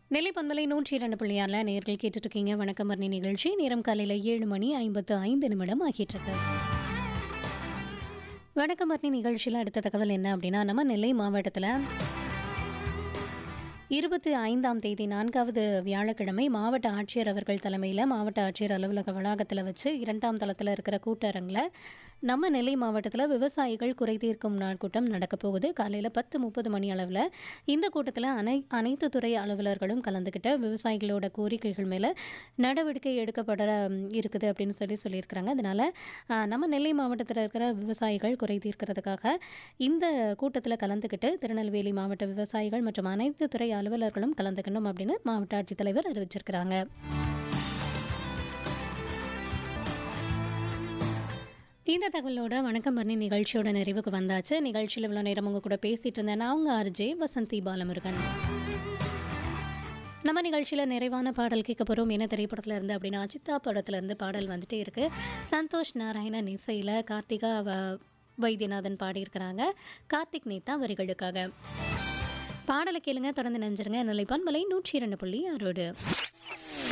நெல்லை பண்பலை நூற்றி இரண்டு புள்ளியாரில் நேர்கள் கேட்டுட்டு இருக்கீங்க வணக்கம் மரணி நிகழ்ச்சி நேரம் காலையில் ஏழு மணி ஐம்பத்து ஐந்து நிமிடம் ஆகிட்டு இருக்கு வணக்கம் மரணி நிகழ்ச்சியில் அடுத்த தகவல் என்ன அப்படின்னா நம்ம நெல்லை மாவட்டத்தில் இருபத்தி ஐந்தாம் தேதி நான்காவது வியாழக்கிழமை மாவட்ட ஆட்சியர் அவர்கள் தலைமையில் மாவட்ட ஆட்சியர் அலுவலக வளாகத்தில் வச்சு இரண்டாம் தளத்தில் இருக்கிற கூட்டரங்கில் நம்ம நெல்லை மாவட்டத்தில் விவசாயிகள் குறை தீர்க்கும் நாள் கூட்டம் நடக்க போகுது காலையில் பத்து முப்பது மணி அளவில் இந்த கூட்டத்தில் அனை அனைத்து துறை அலுவலர்களும் கலந்துக்கிட்டு விவசாயிகளோட கோரிக்கைகள் மேலே நடவடிக்கை எடுக்கப்பட ம், இருக்குது அப்படின்னு சொல்லி சொல்லியிருக்கிறாங்க அதனால் நம்ம நெல்லை மாவட்டத்தில் இருக்கிற விவசாயிகள் குறை தீர்க்கிறதுக்காக இந்த கூட்டத்தில் கலந்துக்கிட்டு திருநெல்வேலி மாவட்ட விவசாயிகள் மற்றும் அனைத்து துறை அலுவலர்களும் கலந்துக்கணும் அப்படின்னு மாவட்ட ஆட்சித்தலைவர் அறிவிச்சிருக்கிறாங்க இந்த தகவலோட வணக்கம் பரணி நிகழ்ச்சியோட நிறைவுக்கு வந்தாச்சு நிகழ்ச்சியில் இவ்வளோ நேரம் உங்க கூட பேசிட்டு இருந்தேன் நான் உங்க ஆர்ஜே வசந்தி பாலமுருகன் நம்ம நிகழ்ச்சியில் நிறைவான பாடல் கேட்க போகிறோம் என்ன திரைப்படத்தில் இருந்து அப்படின்னா அஜிதா படத்துல இருந்து பாடல் வந்துட்டே இருக்கு சந்தோஷ் நாராயணன் இசையில் கார்த்திகா வ- வைத்தியநாதன் பாடியிருக்கிறாங்க கார்த்திக் நேத்தா வரிகளுக்காக பாடலை கேளுங்க தொடர்ந்து நெஞ்சிருங்க நிலைப்பான் மலை நூற்றி இரண்டு புள்ளி ஆறோடு